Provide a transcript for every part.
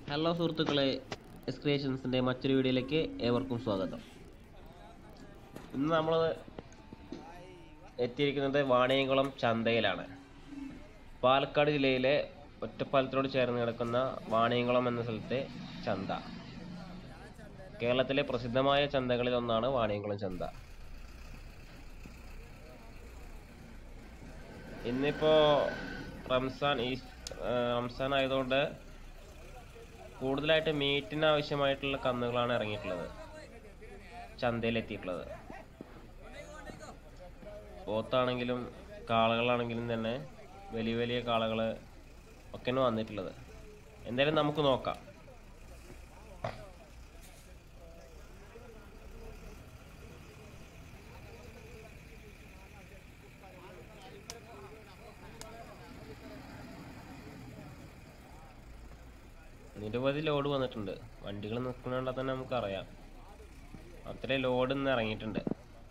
hello സുഹൃത്തുക്കളെ S ക്രിയേഷൻസിൻ്റെ മറ്റൊരു വീഡിയോയിലേക്ക് ഏവർക്കും സ്വാഗതം ഇന്ന് നമ്മൾ എത്തിയിരിക്കുന്നത് വാണിയംകുളം ചന്തയിലാണ് പാലക്കാട് ജില്ലയിലെ ഒറ്റപ്പാലത്തോട് ചേർന്ന് കിടക്കുന്ന വാണിയംകുളം എന്ന സ്ഥലത്തെ ചന്ത കേരളത്തിലെ പ്രസിദ്ധമായ ചന്തകളിൽ ഒന്നാണ് വാണിയംകുളം ചന്ത ഇന്നിപ്പോ റംസാൻ ഈ റംസാൻ ആയതുകൊണ്ട് കൂടുതലായിട്ട് മീറ്റിന് ആവശ്യമായിട്ടുള്ള കന്നുകളാണ് ഇറങ്ങിയിട്ടുള്ളത് ചന്തയിൽ എത്തിയിട്ടുള്ളത് പോത്താണെങ്കിലും കാളകളാണെങ്കിലും തന്നെ വലിയ വലിയ കാളകൾ ഒക്കെയാണ് വന്നിട്ടുള്ളത് എന്തായാലും നമുക്ക് നോക്കാം നിരവധി ലോഡ് വന്നിട്ടുണ്ട് വണ്ടികൾ നിൽക്കുന്നുണ്ടാ തന്നെ നമുക്കറിയാം അത്രയും ലോഡ് ഇന്ന് ഇറങ്ങിയിട്ടുണ്ട്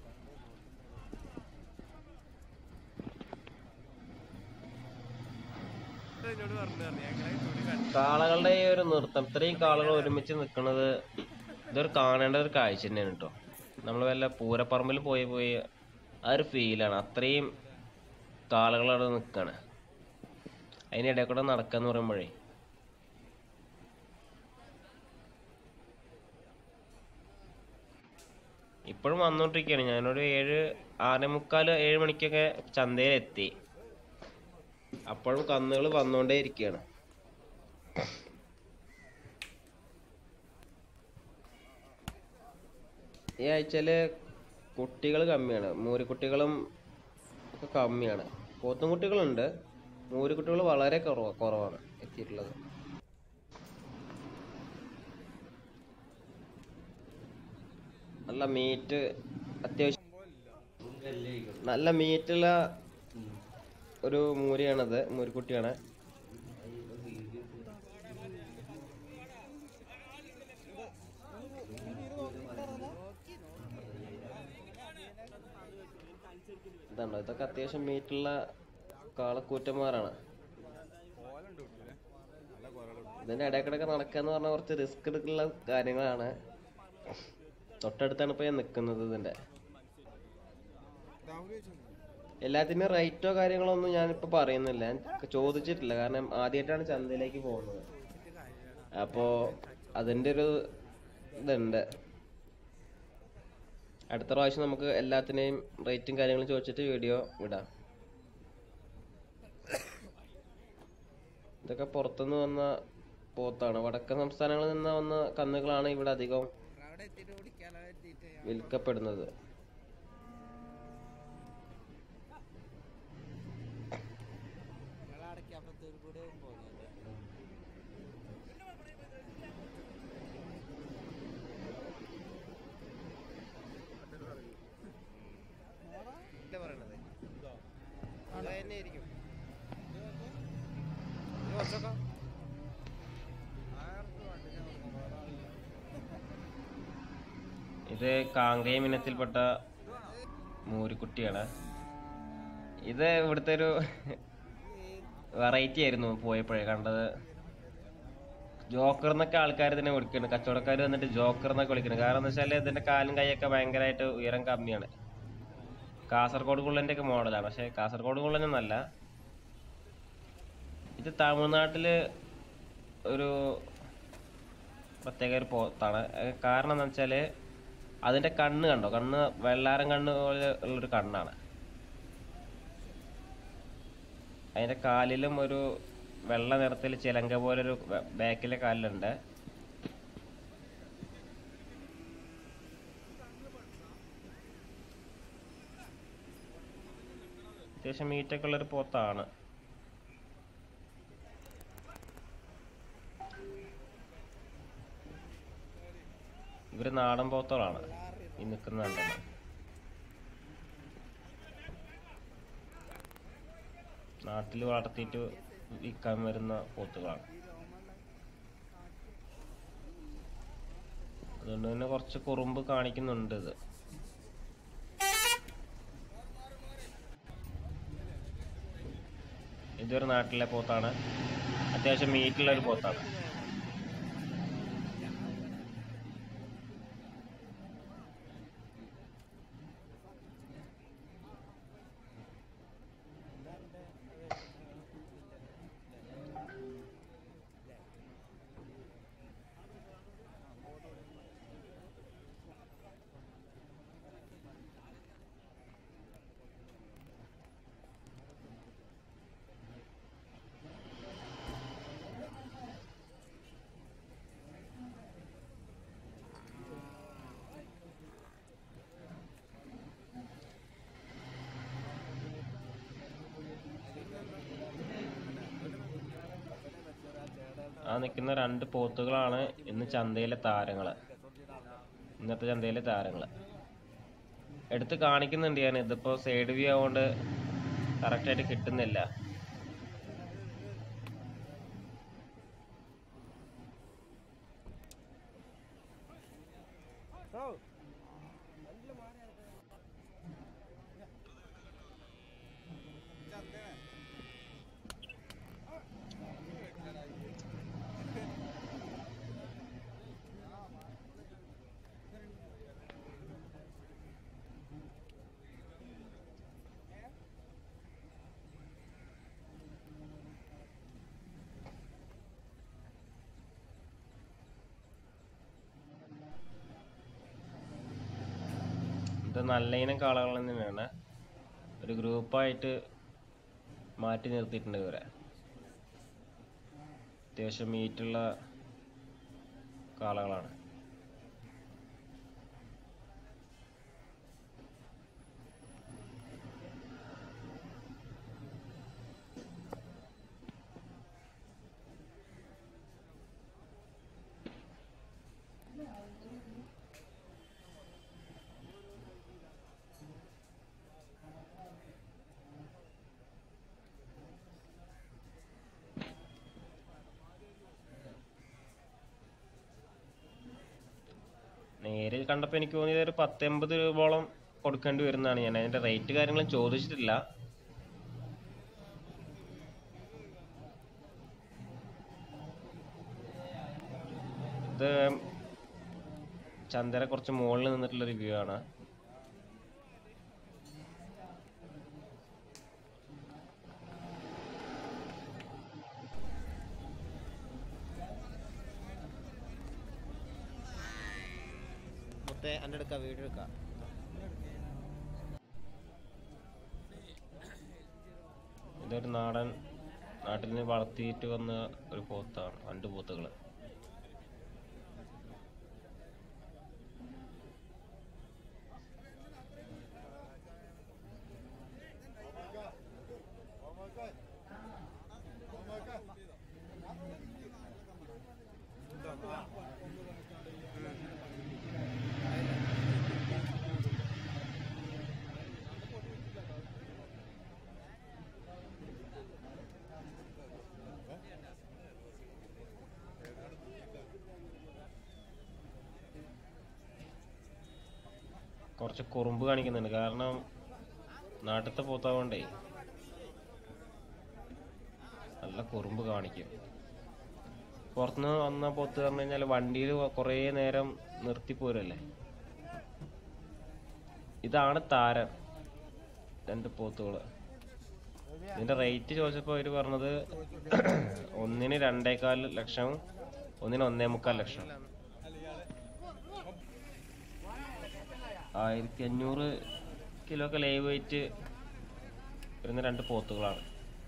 എന്നോട് പറഞ്ഞു പറഞ്ഞു ഞങ്ങളെ തുണി കണ്ടു കാളകളുടെ ഈ ഒരു നൃത്തം ഇത്രയും കാളകൾ ഒരുമിച്ച് നിൽക്കുന്നത് ഇതൊരു കാണേണ്ട ഒരു കാഴ്ച തന്നെയാണ് കേട്ടോ നമ്മൾ വല്ല പൂരപ്പറമ്പിൽ പോയി പോയി ആ ഒരു ഫീലാണ് അത്രയും കാളകൾ അവിടെ നിൽക്കാണ് അതിനിടയിൽ കൂടെ നടക്കാന്ന് പറയുമ്പോഴേ ഇപ്പോഴും വന്നോണ്ടിരിക്കുകയാണ് ഞാനൊരു ഏഴ് ആറേ മുക്കാൽ ഏഴ് മണിക്കൊക്കെ ചന്തയിൽ എത്തി അപ്പോഴും കന്നുകൾ വന്നുകൊണ്ടേ ഇരിക്കുകയാണ് ഈ ആഴ്ചയില് കുട്ടികൾ കമ്മിയാണ് മൂരിക്കുട്ടികളും ഒക്കെ കമ്മിയാണ് പോത്തും കുട്ടികളുണ്ട് മൂരിക്കുട്ടികൾ വളരെ കുറവ് കുറവാണ് എത്തിയിട്ടുള്ളത് നല്ല മീറ്റ് അത്യാവശ്യം നല്ല മീറ്റുള്ള ഒരു മൂരിയാണത് മൂരിക്കുട്ടിയാണ് ഇതുണ്ടോ ഇതൊക്കെ അത്യാവശ്യം മീറ്റുള്ള കാളക്കൂറ്റന്മാരാണ് ഇതിന്റെ ഇടയ്ക്കിടയ്ക്ക് നടക്കാന്ന് പറഞ്ഞാൽ കുറച്ച് റിസ്ക് എടുക്കുന്ന കാര്യങ്ങളാണ് തൊട്ടടുത്താണ് ഇപ്പൊ ഞാൻ നിൽക്കുന്നത് ഇതിന്റെ എല്ലാത്തിനും റേറ്റോ കാര്യങ്ങളോ ഒന്നും ഞാനിപ്പോ പറയുന്നില്ല ഞാൻ ചോദിച്ചിട്ടില്ല കാരണം ആദ്യമായിട്ടാണ് ചന്തയിലേക്ക് പോകുന്നത് അപ്പോ അതിന്റെ ഒരു ഇതുണ്ട് അടുത്ത പ്രാവശ്യം നമുക്ക് എല്ലാത്തിനെയും റേറ്റും കാര്യങ്ങളും ചോദിച്ചിട്ട് വീഡിയോ വിടാം ഇതൊക്കെ പുറത്തുനിന്ന് വന്ന പോത്താണ് വടക്കൻ സംസ്ഥാനങ്ങളിൽ നിന്ന് വന്ന കന്നുകളാണ് ഇവിടെ അധികം അവിടെ എത്തിയിട്ട് ഓടിക്കാലോ എത്തിയിട്ട് വിൽക്കപ്പെടുന്നത് ഞങ്ങൾ അടയ്ക്കപ്പത്തൂർ കൂടെ പോകുന്നത് ഇല്ല പറയണത് അത് തന്നെ ആയിരിക്കും ഇത് കുറച്ചൊക്കെ ഇത് കാങ്കയം ഇനത്തിൽപ്പെട്ട മൂരിക്കുട്ടിയാണ് ഇത് ഇവിടുത്തെ ഒരു വെറൈറ്റി ആയിരുന്നു പോയപ്പോഴേ കണ്ടത് ജോക്കർ എന്നൊക്കെ ആൾക്കാർ ഇതിനെ വിളിക്കുന്നുണ്ട് കച്ചവടക്കാർ വന്നിട്ട് ജോക്കർ എന്നൊക്കെ വിളിക്കുന്നത് കാരണം എന്താ വെച്ചാൽ ഇതിന്റെ കാലും കൈയൊക്കെ ഭയങ്കരമായിട്ട് ഉയരം കമ്മിയാണ് കാസർഗോഡ് കുള്ളന്റെ ഒക്കെ മോഡലാണ് പക്ഷെ കാസർഗോഡ് കുള്ളനൊന്നല്ല ഇത് തമിഴ്നാട്ടില് ഒരു പ്രത്യേക ഒരു പോത്താണ് അത് കാരണം എന്താ വെച്ചാല് അതിന്റെ കണ്ണ് കണ്ടോ കണ്ണ് വെള്ളാരം കണ്ണ് പോലെ ഉള്ളൊരു കണ്ണാണ് അതിന്റെ കാലിലും ഒരു വെള്ള നിറത്തിൽ ചിലങ്ക പോലെ ഒരു ബാക്കിലെ കാലിലുണ്ട് അത്യാവശ്യം മീറ്റൊക്കെ ഉള്ളൊരു പോത്താണ് ഇവര് നാടൻ പോത്തുകളാണ് ഈ നിൽക്കുന്ന കണ്ടത് നാട്ടിൽ വളർത്തിയിട്ട് വിൽക്കാൻ വരുന്ന പോത്തുകളാണ് അതുകൊണ്ട് തന്നെ കുറച്ച് കുറുമ്പ് കാണിക്കുന്നുണ്ട് ഇത് ഇതൊരു നാട്ടിലെ പോത്താണ് അത്യാവശ്യം മീറ്റുള്ള ഒരു പോത്താണ് നിൽക്കുന്ന രണ്ട് പോത്തുകളാണ് ഇന്ന് ചന്തയിലെ താരങ്ങള് ഇന്നത്തെ ചന്തയിലെ താരങ്ങള് എടുത്ത് കാണിക്കുന്നുണ്ട് ഞാൻ ഇതിപ്പോ സൈഡ് വ്യൂ ആവുകൊണ്ട് കറക്റ്റ് ആയിട്ട് കിട്ടുന്നില്ല ഇത് നല്ല ഇനം കാളകൾ തന്നെയാണ് ഒരു ഗ്രൂപ്പായിട്ട് മാറ്റി നിർത്തിയിട്ടുണ്ട് ഇവരെ അത്യാവശ്യം മീറ്റുള്ള കാളകളാണ് നേരിൽ കണ്ടപ്പോൾ എനിക്ക് തോന്നിയത് ഒരു പത്തൊമ്പത് രൂപയോളം കൊടുക്കേണ്ടി വരുന്നതാണ് ഞാൻ അതിന്റെ റേറ്റ് കാര്യങ്ങളും ചോദിച്ചിട്ടില്ല ഇത് ചന്ദന കുറച്ച് മുകളിൽ നിന്നിട്ടുള്ള ഒരു വ്യൂ ആണ് മുത്തേ എൻ്റെ എടുക്കാം വീഡിയോ എടുക്കാം ഇതൊരു നാടൻ നാട്ടിൽ നിന്ന് വളർത്തിയിട്ട് വന്ന ഒരു പോത്താണ് രണ്ട് പോത്തുകള് കുറച്ച് കുറുമ്പ് കാണിക്കുന്നുണ്ട് കാരണം നാട്ടിലത്തെ പോത്താവണ്ടേ നല്ല കുറുമ്പ് കാണിക്കും പുറത്തുനിന്ന് വന്ന പോത്ത് പറഞ്ഞു കഴിഞ്ഞാൽ വണ്ടിയിൽ കുറേ നേരം നിർത്തി പോരല്ലേ ഇതാണ് താരം രണ്ട് പോത്തുകള് ഇതിന്റെ റേറ്റ് ചോദിച്ചപ്പോൾ അവര് പറഞ്ഞത് ഒന്നിന് രണ്ടേകാൽ ലക്ഷം ഒന്നിന് ഒന്നേ മുക്കാൽ ലക്ഷം ആയിരത്തി അഞ്ഞൂറ് കിലോ ഒക്കെ ലൈവ് വെയിറ്റ് വരുന്ന രണ്ട് പോത്തുകളാണ്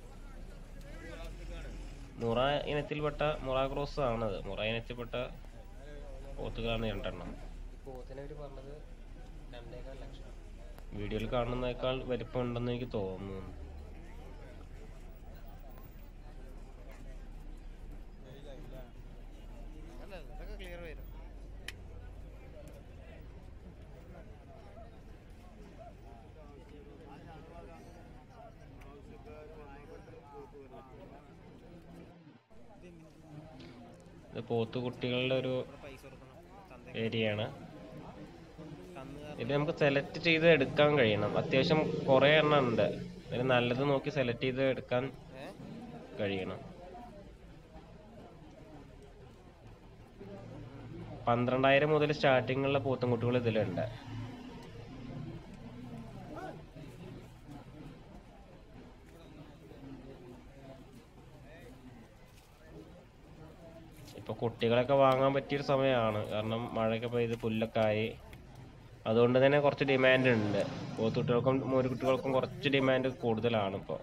മുറ ഇനത്തിൽപ്പെട്ട മുറ ക്രോസ് ആണത് മുറ ഇനത്തിൽപ്പെട്ട പോത്തുകളാണ് രണ്ടെണ്ണം പോത്തിനെ അവർ പറഞ്ഞത് രണ്ടേകാൽ ലക്ഷം വീഡിയോയിൽ കാണുന്നതിനേക്കാൾ വലിപ്പമുണ്ടെന്ന് എനിക്ക് തോന്നുന്നു അല്ല ഇതൊക്കെ ക്ലിയർ വരും ഇത് പോത്തുകുട്ടികളുടെ ഒരു ഇവിടെ പൈസ കൊടുക്കണം ചന്ത ഏരിയയാണ് കന്നുകാർ ഇത് നമുക്ക് സെലക്ട് ചെയ്ത് എടുക്കാൻ കഴിയണം അത്യാവശ്യം കുറേ എണ്ണം ഉണ്ട് ഇതിൽ നല്ലത് നോക്കി സെലക്ട് ചെയ്ത് എടുക്കാൻ ഏ കഴിയണം പന്ത്രണ്ടായിരം മുതൽ സ്റ്റാർട്ടിങ്ങുള്ള പോത്തുംകുട്ടികൾ ഇതിലുണ്ട് ഇപ്പൊ കുട്ടികളൊക്കെ വാങ്ങാൻ പറ്റിയൊരു സമയമാണ് കാരണം മഴയൊക്കെ പെയ്ത് പുല്ലൊക്കെ ആയി അതുകൊണ്ട് തന്നെ കുറച്ച് ഡിമാൻഡ് ഉണ്ട് പോത്തുകുട്ടികൾക്കും മോരുകുട്ടികൾക്കും കുറച്ച് ഡിമാൻഡ് കൂടുതലാണ് ഇപ്പോൾ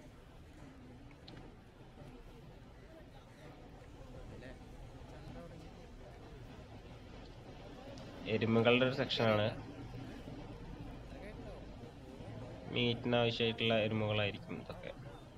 അല്ലേ ചന്ത തുടങ്ങി എരുമകളുടെ ഒരു സെക്ഷനാണ് മീറ്റിന് ആവശ്യമായിട്ടുള്ള എരുമകളായിരിക്കും ഇതൊക്കെ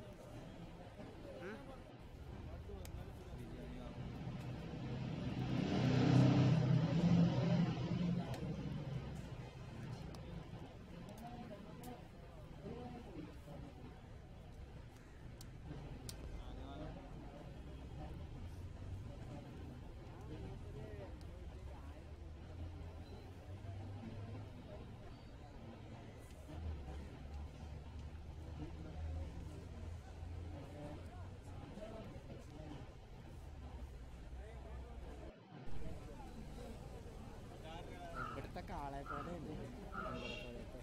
ഇവിടുത്തെ കാളെ പോലെ ഉണ്ട് അമ്പല പോലത്തെ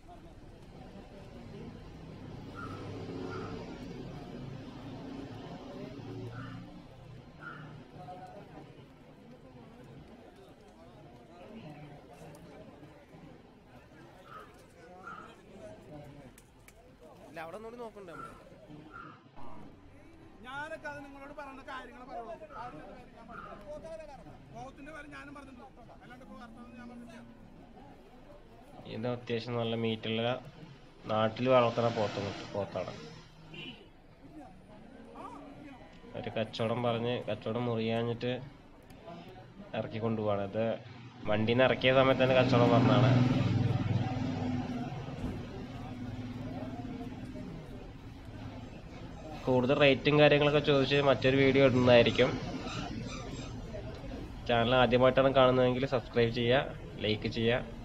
ഇല്ല അവിടെ ഒന്നുകൂടി നോക്കണ്ടേ നമ്മള് ഞാനൊക്കെ അത് നിങ്ങളോട് പറയുന്ന കാര്യങ്ങൾ പറയുള്ളൂ പോത്തിന്റെ കാര്യം ഞാനും പറഞ്ഞിട്ടുണ്ട് അല്ലാണ്ട് ഇപ്പൊ വർത്തമാനം ഞാൻ പറഞ്ഞില്ല ഇത് അത്യാവശ്യം നല്ല മീറ്റുള്ള നാട്ടിൽ വളർത്തുന്ന പോത്ത പോത്താണ് ഒരു കച്ചവടം പറഞ്ഞ് കച്ചവടം മുറിയാഞ്ഞിട്ട് ഇറക്കി കൊണ്ടുപോവാണ് ഇത് വണ്ടിയിൽ നിന്ന് ഇറക്കിയ സമയത്ത് തന്നെ കച്ചവടം പറഞ്ഞാണ് കൂടുതൽ റേറ്റും കാര്യങ്ങളൊക്കെ ചോദിച്ച് മറ്റൊരു വീഡിയോ ഇടുന്നതായിരിക്കും ചാനൽ ആദ്യമായിട്ടാണ് കാണുന്നതെങ്കിൽ സബ്സ്ക്രൈബ് ചെയ്യുക ലൈക്ക് ചെയ്യുക